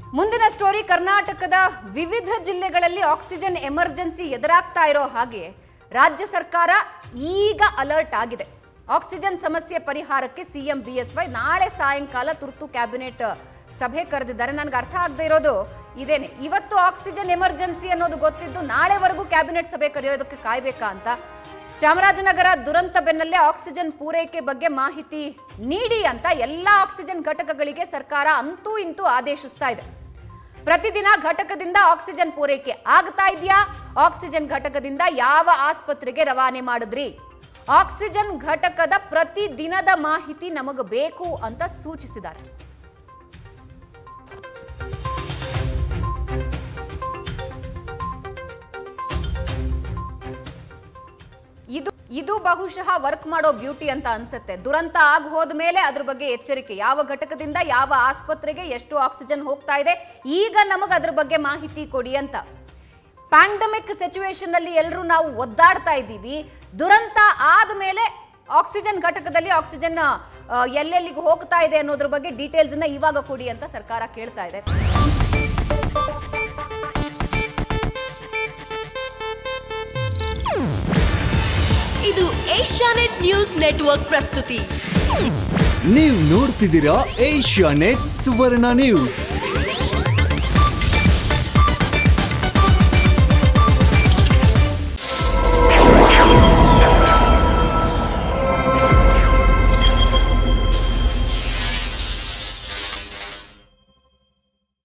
ಮುಂದಿನ ಸ್ಟೋರಿ ಕರ್ನಾಟಕದ ವಿವಿಧ ಜಿಲ್ಲೆಗಳಲ್ಲಿ ಆಕ್ಸಿಜನ್ ಎಮರ್ಜೆನ್ಸಿ ಎದುರಾಗ್ತಾ ಇರೋ ಹಾಗೆ ರಾಜ್ಯ ಸರ್ಕಾರ ಈಗ ಅಲರ್ಟ್ ಆಗಿದೆ ಆಕ್ಸಿಜನ್ ಸಮಸ್ಯೆ ಪರಿಹಾರಕ್ಕೆ ಸಿಎಂ ಬಿಎಸ್ವೈ ನಾಳೆ ಸಾಯಂಕಾಲ ತುರ್ತು ಕ್ಯಾಬಿನೆಟ್ ಸಭೆ ಕರೆದಿದ್ದಾರೆ ನನಗೆ ಅರ್ಥ ಆಗದೆ ಇರೋದು ಇದೇನೆ ಇವತ್ತು ಆಕ್ಸಿಜನ್ ಎಮರ್ಜೆನ್ಸಿ ಅನ್ನೋದು ಗೊತ್ತಿದ್ದು ನಾಳೆವರೆಗೂ ಕ್ಯಾಬಿನೆಟ್ ಸಭೆ ಕರೆಯೋದಕ್ಕೆ ಕಾಯ್ಬೇಕಾ ಅಂತ ಚಾಮರಾಜನಗರ ದುರಂತ ಬೆನ್ನಲ್ಲೇ ಆಕ್ಸಿಜನ್ ಪೂರೈಕೆ ಬಗ್ಗೆ ಮಾಹಿತಿ ನೀಡಿ ಅಂತ ಎಲ್ಲ ಆಕ್ಸಿಜನ್ ಘಟಕಗಳಿಗೆ ಸರ್ಕಾರ ಅಂತೂ ಇಂತೂ ಆದೇಶಿಸ್ತಾ ಇದೆ ಪ್ರತಿದಿನ ಘಟಕದಿಂದ ಆಕ್ಸಿಜನ್ ಪೂರೈಕೆ ಆಗ್ತಾ ಇದೆಯಾ ಆಕ್ಸಿಜನ್ ಘಟಕದಿಂದ ಯಾವ ಆಸ್ಪತ್ರೆಗೆ ರವಾನೆ ಮಾಡಿದ್ರಿ ಆಕ್ಸಿಜನ್ ಘಟಕದ ಪ್ರತಿ ದಿನದ ಮಾಹಿತಿ ನಮಗೆ ಬೇಕು ಅಂತ ಸೂಚಿಸಿದ್ದಾರೆ ಇದು ಇದು ಬಹುಶಃ ವರ್ಕ್ ಮಾಡೋ ಬ್ಯೂಟಿ ಅಂತ ಅನ್ಸುತ್ತೆ ದುರಂತ ಆಗ್ ಹೋದ್ಮೇಲೆ ಅದ್ರ ಬಗ್ಗೆ ಎಚ್ಚರಿಕೆ ಯಾವ ಘಟಕದಿಂದ ಯಾವ ಆಸ್ಪತ್ರೆಗೆ ಎಷ್ಟು ಆಕ್ಸಿಜನ್ ಹೋಗ್ತಾ ಇದೆ ಈಗ ನಮಗೆ ಅದ್ರ ಬಗ್ಗೆ ಮಾಹಿತಿ ಕೊಡಿ ಅಂತ ಪ್ಯಾಂಡಮಿಕ್ ಸಿಚುವೇಶನ್ ಅಲ್ಲಿ ಎಲ್ಲರೂ ನಾವು ಒದ್ದಾಡ್ತಾ ಇದ್ದೀವಿ ದುರಂತ ಆದ್ಮೇಲೆ ಆಕ್ಸಿಜನ್ ಘಟಕದಲ್ಲಿ ಆಕ್ಸಿಜನ್ ಆ, ಎಲ್ಲೆಲ್ಲಿಗೆ ಹೋಗ್ತಾ ಇದೆ ಅನ್ನೋದ್ರ ಬಗ್ಗೆ ಡೀಟೇಲ್ಸ್ ನ ಇವಾಗ ಕೊಡಿ ಅಂತ ಸರ್ಕಾರ ಕೇಳ್ತಾ ಇದೆ ಇದು ಏಷ್ಯಾನೆಟ್ ನ್ಯೂಸ್ ನೆಟ್ವರ್ಕ್ ಪ್ರಸ್ತುತಿ ನೀವು ನೋಡ್ತಿದ್ದೀರಾ ಏಷ್ಯಾ ನೆಟ್ ಸುವರ್ಣ ನ್ಯೂಸ್